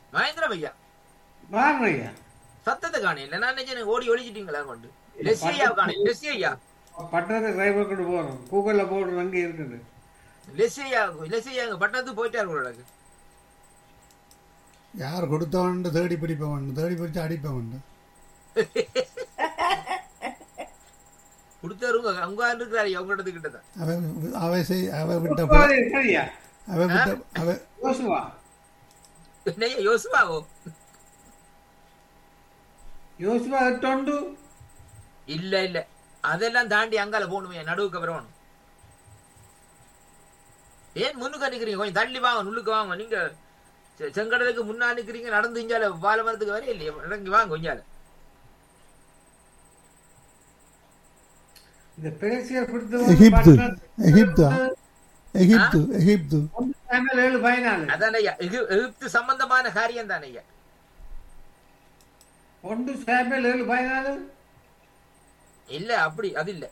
மகேந்திரம் ஐயா வாங்கய்யா சத்தத்தை காணையில நான் நினைச்சேன் ஓடி ஒழிச்சிட்டீங்களா கொண்டு லெஸ்ஸி ஐயா காணேன் லெஸ்ஸி ஐயா பட்டணத்துக்கு டிரைவர் கொண்டு போகிறோம் கூகுளில் போடுறது அங்கே இருக்குது லெஸ்ஸி ஐயா லெஸ்ஸி ஐயா அங்க பட்டணத்துக்கு போயிட்டாரு உங்களுக்கு யார் கொடுத்தவன் தேடி பிடிப்பவன் தேடி பிடிச்சு அடிப்பவன் கொடுத்தாருங்க அங்க இருக்கிறாரு அவங்க இடத்துக்கு கிட்ட தான் அவ அவ செய் அவ விட்ட ப- முப்பது சரியா அவ விட்ட அவ யோசுவா என்னய்யா யோசுவாவோ யோசுவா எட்டொண்டு இல்ல இல்ல அதெல்லாம் தாண்டி அங்கால போகணுமே நடுவுக்கு வரணும் ஏன் முன்னுக்கு நிக்கிறீங்க கொஞ்சம் தள்ளி வாங்க நுள்ளுக்கு வாங்க நீங்க செ- செங்கடலுக்கு முன்னா நிக்கிறீங்க நடந்து இஞ்சால பாலமரத்துக்கு வர இல்லையா இறங்கி வாங்க கொஞ்சால இந்த பிரேசியர் பிடித்து எகிப்து எகிப்தா எகிப்து எகிப்து ஏழு பதினாலு அதான் ஐயா எகி- எகிப்து சம்பந்தமான காரியம் தானே ஐயா ஒன்று சாமியல் ஏழு பதினாலு இல்ல அப்படி அது இல்ல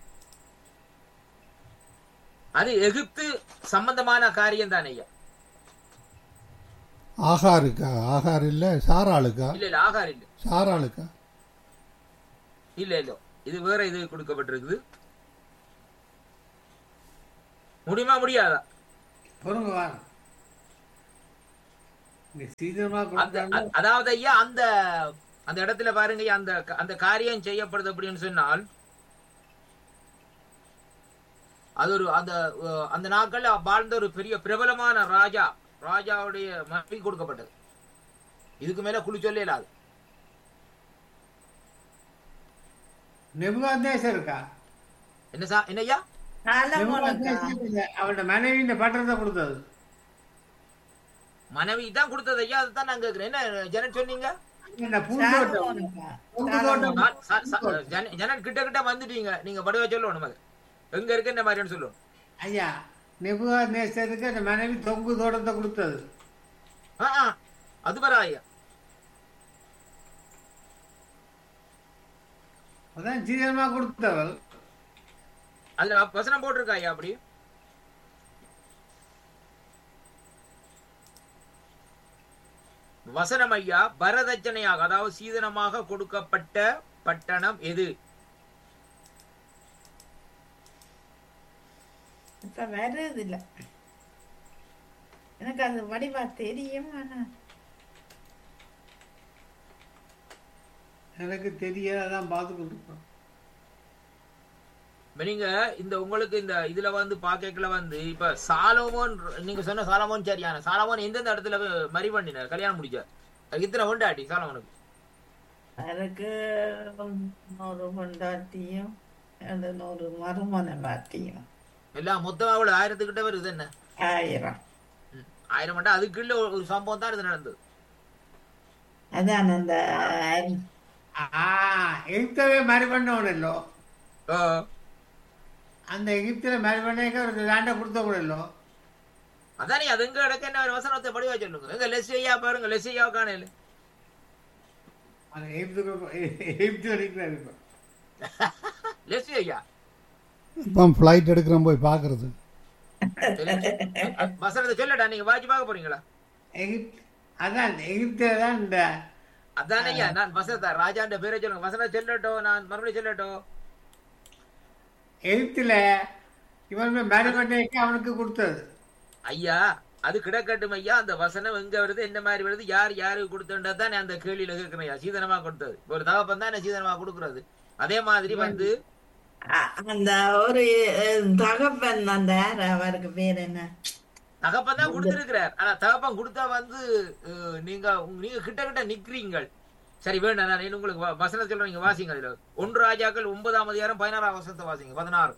அது எகிப்து சம்பந்தமான காரியம் தானே ஐயா ஆகாருக்கா ஆகார் இல்ல சாராளுக்கா இல்ல இல்ல ஆகார் இல்ல சாராளுக்கா இல்ல இல்ல இது வேற இது கொடுக்கப்பட்டிருக்குது முடியுமா முடியாதா பொறுங்க வாங்க இங்க சீக்கிரமா அந்த கொடுத்தாங்க அ- அதாவது ஐயா அந்த அந்த இடத்துல பாருங்க ஐயா, அந்த அந்த காரியம் செய்யப்படுது அப்படின்னு சொன்னால் அது ஒரு அந்த அஹ், அந்த நாட்கள்ல வாழ்ந்த ஒரு பெரிய பிரபலமான ராஜா ராஜாவுடைய மனைவி கொடுக்கப்பட்டது இதுக்கு மேல குழி சொல்ல இயலாது நெபுகாந்தேசர் இருக்கா என்ன சா என்ன ஐயா சாலமோனுக்கா அவனோட மனைவி இந்த பட்டணத்தை கொடுத்தது மனைவி தான் கொடுத்தது ஐயா அதுதான் நான் கேட்கிறேன் என்ன ஜனன் சொன்னீங்க இந்த பூந்தோட்டம் சாலமோனுக்கா பூந்தோட்டம் நான் ச- ச- ஜன- ஜனன் கிட்ட கிட்ட வந்துட்டீங்க நீங்க படுவ சொல்லணும் அது எங்க இருக்கு என்ன மாதிரின்னு சொல்லணும் ஐயா நெபுகாந்தேசருக்கு அந்த மனைவி தொங்கு தோட்டத்தை கொடுத்தது ஆ, ஆ, அது பரவா ஐயா அதான் சீக்கிரமா கொடுத்தவள் அதுல வசனம் போட்டிருக்கா ஐயா அப்படி வசனம் ஐயா வரதட்சணையாக அதாவது சீதனமாக கொடுக்கப்பட்ட பட்டணம் எது இப்ப வருது இல்ல எனக்கு அது வடிவா தெரியும் ஆனா எனக்கு தெரியாதான் பார்த்து கொடுப்போம் இப்ப நீங்க இந்த உங்களுக்கு இந்த இதுல வந்து பாக்கல வந்து இப்ப சாலமோன் நீங்க சொன்ன சாலமோன் சரியான சாலமோன் எந்தெந்த இடத்துல மறி பண்ணினார் கல்யாணம் முடிச்சார் அதுக்கு இத்தனை கொண்டாட்டி சாலமோனுக்கு அதுக்கு நூறு கொண்டாட்டியும் அந்த நூறு மறுமண பாட்டியும் எல்லாம் மொத்தமா அவ்வளவு ஆயிரத்துக்கிட்ட வருது என்ன ஆயிரம் ம். ஆயிரம் மட்டும் அதுக்குள்ள ஒரு ஒரு சம்பவம் தான் இது நடந்தது அதான் அந்த ஆ எகிப்தவே மாதிரி பண்ணவனല്ലോ ஓ, அந்த எகிப்தில மாதிரி பண்ணேக்க ஒரு லேண்டை கொடுத்த கூடല്ലോ அதானே அது எங்க இடக்கு என்ன ஒரு வசனத்தை படிவா சொல்லுங்க எங்க லெஸ்ஸையா பாருங்க லெஸ்ஸையா காணையில அந்த எகிப்துக்கு எகிப்து இருக்கிறார் இப்போ லெஸ்ஸி ஐயா இப்போ ஃப்ளைட் எடுக்கிறோம் போய் பார்க்கறது வசனத்தை சொல்லடா நீங்க வாட்சி பார்க்க போறீங்களா எகிப்த் அதான் எகிப்தில தான் இந்த அதானே ஐயா நான் வசனத்தை ராஜான்ற பேரை சொல்லுங்க வசனம் சொல்லட்டும் நான் மறுபடியும் சொல்லட்டும் எகிப்தில இவன் மாதிரி பண்ணேக்க அவனுக்கு கொடுத்தது ஐயா அது கிடக்கட்டும் ஐயா அந்த வசனம் எங்க வருது என்ன மாதிரி வருது யார் யாருக்கு கொடுத்தோன்றது தான் அந்த கேள்வியில கேட்கிறேன் ஐயா சீதனமா கொடுத்தது ஒரு தகப்பன் தான் சீதனமா கொடுக்கறது அதே மாதிரி வந்து அ- அந்த ஒரு அஹ், தகப்பன் அந்த யார் அவருக்கு பேர் என்ன தகப்பன் தான் கொடுத்திருக்கிறார் ஆனா தகப்பன் கொடுத்தா வந்து அஹ், நீங்க உங்க- நீங்க கிட்ட கிட்ட நிக்கிறீங்கள் சரி வேண்டாம் நான் இன்னும் உங்களுக்கு வ- வசனம் சொல்றேன் நீங்க வாசிங்க அதுல ஒன்று ராஜாக்கள் ஒன்பதாம் அதிகாரம் பதினாறாம் வசனத்தை வாசிங்க பதினாறு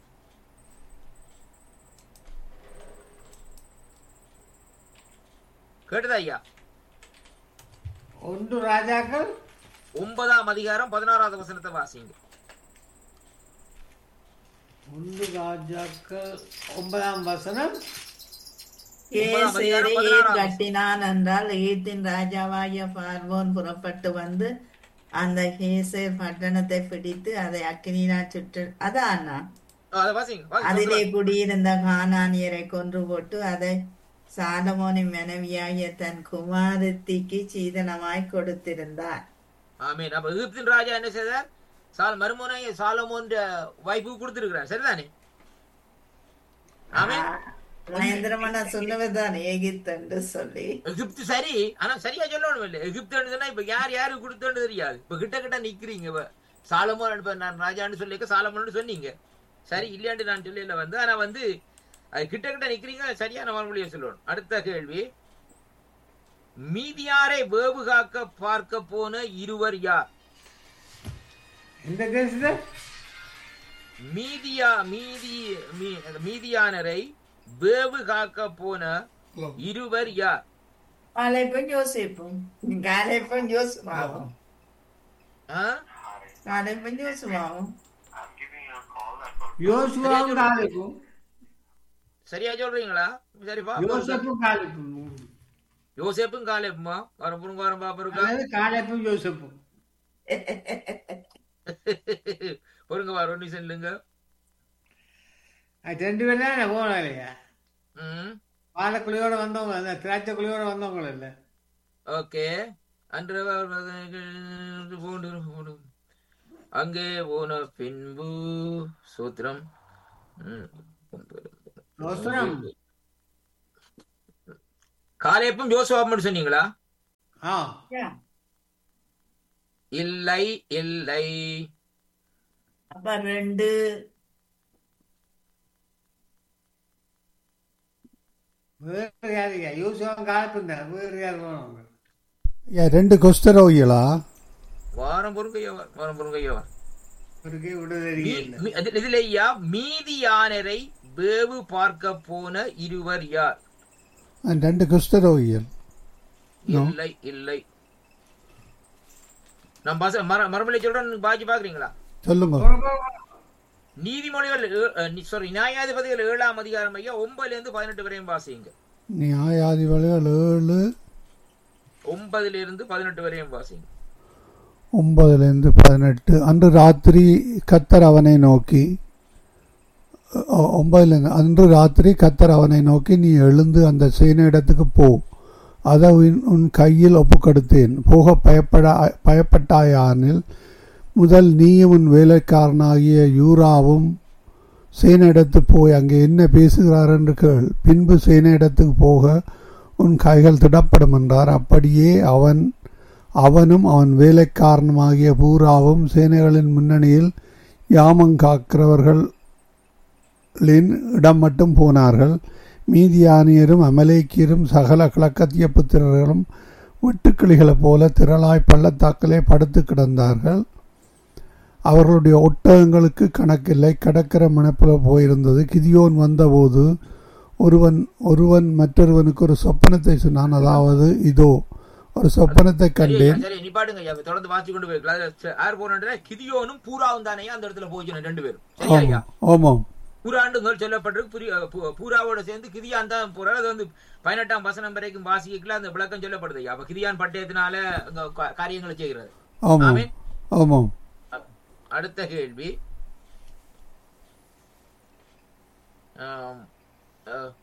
கேட்டுதா ஐயா ஒன்று ராஜாக்கள் ஒன்பதாம் அதிகாரம் பதினாறாவது வசனத்தை வாசிங்க ஒன்று ராஜாக்கள் ஒன்பதாம் வசனம் ஒன்பதாம் அதிகாரம் ஏசேரை பதினாறாம் ஏன் கட்டினான் என்றால் எகிப்தின் ராஜாவாகிய பார்வோன் புறப்பட்டு வந்து அந்த ஹேசேர் பட்டணத்தை பிடித்து அதை அக்கினியினால் சுற்று அதான் ஆ, அதை வாசிங்க வாசிங்க அதிலே குடியிருந்த கானானியரை கொன்று போட்டு அதை சாலமோனின் மனைவியாகிய தன் குமாரத்திக்கு சீதனமாய் கொடுத்திருந்தார் ஆமீன் அப்ப எகிப்தின் ராஜா என்ன செய்தார் சால் மருமனை சாலமோன் வைஃபு கொடுத்திருக்கிறார் சரிதானே ஆமீன் மகேந்திரமண்ணா சொன்னவர்தான் ஏகித் என்று சொல்லி எகிப்து சரி ஆனா சரியா சொல்லணும் இல்ல எகிப்துன்னு சொன்னா இப்ப யார் யாரு கொடுத்தோன்னு தெரியாது இப்ப கிட்ட கிட்ட நிக்கிறீங்க இப்ப சாலமோன் இப்ப நான் ராஜான்னு சொல்லிக்க சாலமோன்னு சொன்னீங்க சரி இல்லையாண்டு நான் சொல்லல வந்து ஆனா வந்து அது கிட்ட கிட்ட நிக்கிறீங்க சரியான மறுமொழியை சொல்லணும் அடுத்த கேள்வி மீதியாரை வேவு காக்க பார்க்க போன இருவர் யார் இந்த கேஸ்ல மீதியா மீதி மீ- மீதியானரை வேவு காக்க போன இருவர் யார் காலைப்பும் யோசிப்பும் காலைப்பும் யோசுவாவும் ஆ? காலைப்பும் யோசுவாவும் யோசுவாவும் காலிப்பும் சரியா சொல்றீங்களா சரிப்பா யோசப்பும் காலிப்பும் யோசேப்பும் காலேப்புமா வரும் புருங்க வரும் பாப்பா இருக்கா அதாவது காலிப்பும் யோசப்பும் பொருங்க வா ரெண்டு செல்லுங்க அது ரெண்டு பேரும் தான் போனோம் இல்லையா ம் வாழைக்குழியோட வந்தவங்க அந்த திராட்சை குழியோட வந்தவங்க இல்ல ஓகே அன்று அவர் போண்டு போண்டு. அங்கே போன பின்பு சூத்திரம் ம். யோசனம் காலேப்பும் யோசுவாப்பும் சொன்னீங்களா ஆ இல்லை இல்லை அப்ப ரெண்டு வேறு யாரு யோசுவாவும் காலிப்பும் தான் வேறு யார் போனவங்க ஏன் ரெண்டு கொஸ்டரோயிலா வாரம் பொருங்கையவர் வாரம் பொருங்கையவர் ஒருக்கே விடுதலை இல்லை மீ- இது- இதுல ஐயா மீதியானரை வேவு பார்க்க போன இருவர் யார் ரெண்டு கொஸ்டரோயியல் No. இல்லை இல்லை நான் பாச மர மரமலை சொல்றேன் பாக்கி பாக்குறீங்களா சொல்லுங்க நீதிமொழிகள் சாரி நியாயாதிபதிகள் ஏழாம் அதிகாரம் ஐயா ஒன்பதுல இருந்து பதினெட்டு வரையும் வாசிங்க நியாயாதிபதிகள் ஏழு ஒன்பதுல இருந்து பதினெட்டு வரையும் வாசிங்க ஒன்பதுலேருந்து பதினெட்டு அன்று ராத்திரி கத்தர் அவனை நோக்கி ஒ- ஒன்பதுலேருந்து அன்று ராத்திரி கத்தர் அவனை நோக்கி நீ எழுந்து அந்த சேனையிடத்துக்கு போ அதை உன் உன் கையில் ஒப்புக்கொடுத்தேன் போக பயப்பட பயப்பட்டாயானில் முதல் நீயும் உன் வேலைக்காரனாகிய யூராவும் சேனையிடத்து போய் அங்கே என்ன பேசுகிறார் என்று கேள் பின்பு சேனையிடத்துக்கு போக உன் கைகள் திடப்படும் என்றார் அப்படியே அவன் அவனும் அவன் வேலைக்காரனுமாகிய பூராவும் சேனைகளின் முன்னணியில் யாமங்காக்கிறவர்களின் இடம் மட்டும் போனார்கள் மீதியானியரும் அமலேக்கியரும் சகல கிழக்கத்திய புத்திரர்களும் வெட்டுக்கிளிகளைப் போல திரளாய் பள்ளத்தாக்கிலே படுத்து கிடந்தார்கள் அவர்களுடைய ஒட்டகங்களுக்கு கணக்கில்லை கடற்கரை மணப்பில் போயிருந்தது கிதியோன் வந்தபோது ஒருவன் ஒருவன் மற்றொருவனுக்கு ஒரு சொப்பனத்தை சொன்னான் அதாவது இதோ ஒரு சொப்பனத்தை சரி கண்டேன் சரி நிப்பாட்டுங்க ஐயா தொடர்ந்து வாசி கொண்டு போயிருக்கலாம் அதுல ச- யார் போன கிதியோனும் பூராவும் தானே அந்த இடத்துல போச்சு ரெண்டு பேரும் சரியா ஐயா ஆமாம் ஆமாம் பூராண்டுங்கள் சொல்லப்பட்டிருக்கு புரி- அஹ் பூ- பூராவோட சேர்ந்து கிதியான் தான் போறாரு அது வந்து பதினெட்டாம் வசனம் வரைக்கும் வாசிக்கல அந்த விளக்கம் சொல்லப்படுது ஐயா அப்ப கிதியான் பட்டயத்தினால அங்க கா- காரியங்களை செய்கிறது ஆமாம் ஆமென். ஆமாம் அ- அடுத்த கேள்வி ஆம், அஹ்,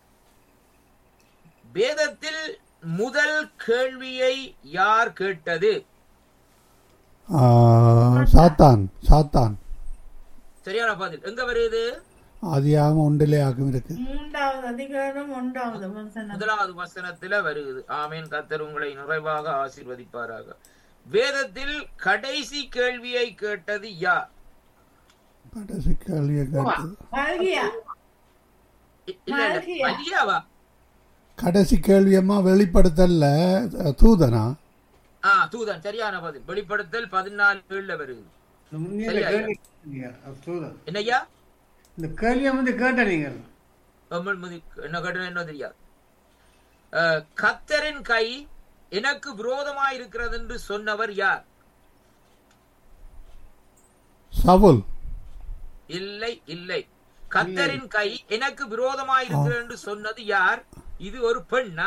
வேதத்தில் முதல் கேள்வியை யார் கேட்டது ஆ, சாத்தான் சாத்தான் சரியான பதில் எங்க வருது ஆதியாகமம் ஒன்றிலே ஆகும் இருக்கு மூன்றாவது அதிகாரம் ஒன்றாவது வசனம் முதலாவது வசனத்துல வருகிறது ஆமேன் கர்த்தர் உங்களை நிறைவாக ஆசீர்வதிப்பாராக வேதத்தில் கடைசி கேள்வியை கேட்டது யார் கடைசி கேள்வியை கேட்டது மல்கியா இ- இல்ல, இல்ல. மல்கியா. மல்கியாவா கடைசி கேள்வியம்மா வெளிப்படுத்தல்ல தூதனா ஆ தூதன் சரியான பதில் வெளிப்படுத்தல் பதினாலு ஏழுல வருது இந்த முன்னே இந்த சரியா, கேள்வி கேட்டீங்க. அது சூழல். என்னய்யா இந்த கேள்வியை வந்து கேட்ட நீங்கள் கம்மல் முதி என்ன கேட்டேன்னு என்ன தெரியாது அஹ், கர்த்தரின் கை எனக்கு விரோதமாய் இருக்கிறது என்று சொன்னவர் யார் சவுல் இல்லை இல்லை கர்த்தரின் கை எனக்கு விரோதமாய் இருக்கிறது என்று சொன்னது யார் இது ஒரு பெண்ணா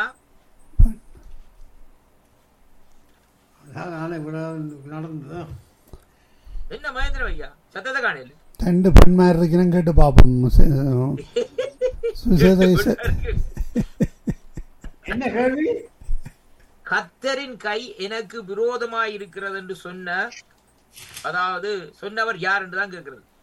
அதான் நானே விட நடந்தது என்ன மகேந்திர ஐயா சத்தத்தை காணையில் ரெண்டு பெண்மார் இருக்கணும் கேட்டு பார்ப்போம் சு- சுசேதை ச- என்ன கேள்வி கத்தரின் கை எனக்கு விரோதமாய் இருக்கிறது என்று சொன்ன அதாவது சொன்னவர் யார் என்று தான் கேட்கிறது